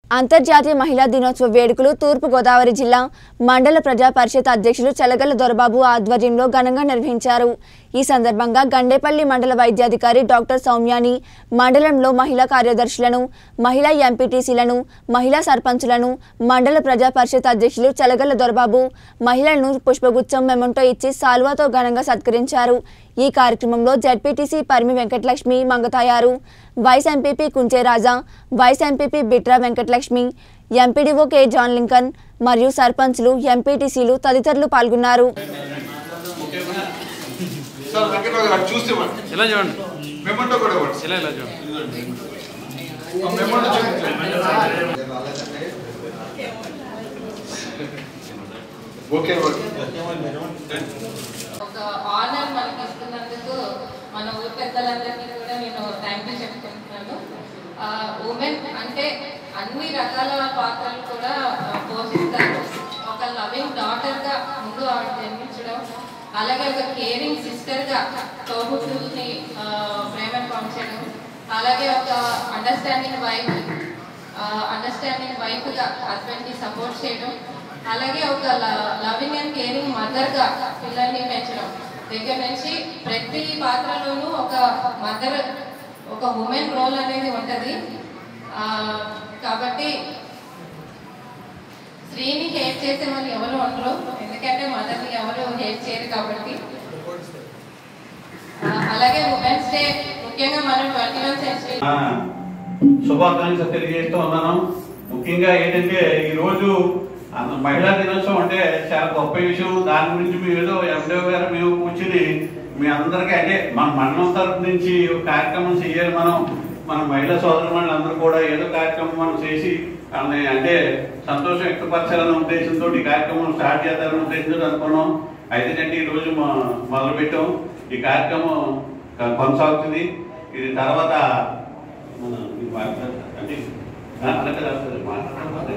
అంతర్జాతీయ మహిళా దినోత్సవ వేడుకలు తూర్పు గోదావరి జిల్లా మండల ప్రజా పరిషత్ అధ్యక్షులు చలగల దొరబాబు ఆధ్వర్యంలో ఘనంగా నిర్వహించారు ఈ సందర్భంగా గండేపల్లి మండల వైద్యాధికారి డాక్టర్ సౌమ్యాని మండలంలో మహిళా కార్యదర్శులను మహిళా ఎంపీటీసీలను మహిళా సర్పంచులను మండల ప్రజా పరిషత్ అధ్యక్షులు చలగల దొరబాబు మహిళలను పుష్పగుచ్చం మెమంటో ఇచ్చి సాల్వాతో ఘనంగా సత్కరించారు ఈ కార్యక్రమంలో ZPTC Parimi Venkatalakshmi Mangatayaru vice MPP Kunche Raja vice MPP Bitra Venkatalakshmi MPDO K John Lincoln మరియు సర్పంచ్లు ఎంపీటీసీలు తదితరులు పాల్గొన్నారు సార్ వెంకటరావు గారు అటు చూస్తే ఇవ్వండి ఇలా చూడండి మెమంటో కూడా ఇవ్వండి ఇలా ఇలా చూడండి ఆ మెమంటో చూపించండి ఓకే ఓకే ఒక ఆనర్ మనకి ఇస్తున్నందుకు మన ఊరి పెద్దలందరికీ కూడా నేను థ్యాంక్ యూ చెప్పుకుంటున్నాను ఉమెన్ అంటే అన్ని రకాల పాత్రలు కూడా ఆ, పోషిస్తారు ఒక లవింగ్ డాటర్గా ముందు ఆవిడ జన్మించడం అలాగే ఒక కేరింగ్ సిస్టర్గా తోబుట్టుని ప్రేమను పంచడం అలాగే ఒక అండర్స్టాండింగ్ వైఫ్ అండర్స్టాండింగ్ వైఫ్గా హస్బెండ్కి సపోర్ట్ చేయడం అలాగే ఒక లవింగ్ అండ్ కేరింగ్ మదర్గా పిల్లల్ని పెంచడం దగ్గర నుంచి ప్రతి పాత్రలోనూ ఒక మదర్ ఒక ఉమెన్ రోల్ అనేది ఉంటుంది ఆ, కాబట్టి స్త్రీని హేట్ చేసే వాళ్ళు ఎవరు ఉండరు ఎందుకంటే మదర్ని ఎవరు హేట్ చేయరు కాబట్టి ఆ, అలాగే ఉమెన్స్ డే ముఖ్యంగా మనం ట్వంటీ వన్ సెంచరీ ఆ, శుభాకాంక్షలు తెలియజేస్తూ ఉన్నాను ముఖ్యంగా ఏంటంటే ఈ రోజు ఆ మహిళా దినోత్సవం అంటే చాలా గొప్ప విషయం దాని గురించి మేము ఏదో ఎండో గారు మేము కూర్చుని మీ అందరికీ అంటే మన మండలం తరపు నుంచి ఒక కార్యక్రమం చేయాలి మనం మన మహిళా సోదరులు అందరూ కూడా ఏదో కార్యక్రమం మనం చేసి వాళ్ళని అంటే సంతోషం వ్యక్తపరచాలనే ఉద్దేశంతో ఈ కార్యక్రమం స్టార్ట్ చేద్దామనే ఉద్దేశంతో అనుకున్నాం అయితే కంటే ఈ రోజు మొ- మొదలు పెట్టాం ఈ కార్యక్రమం కొ- కొనసాగుతుంది ఇది తర్వాత మన ఈ వార్త- అంటే ఆ, అలాగే రాస్తారు. మాట్లాడడం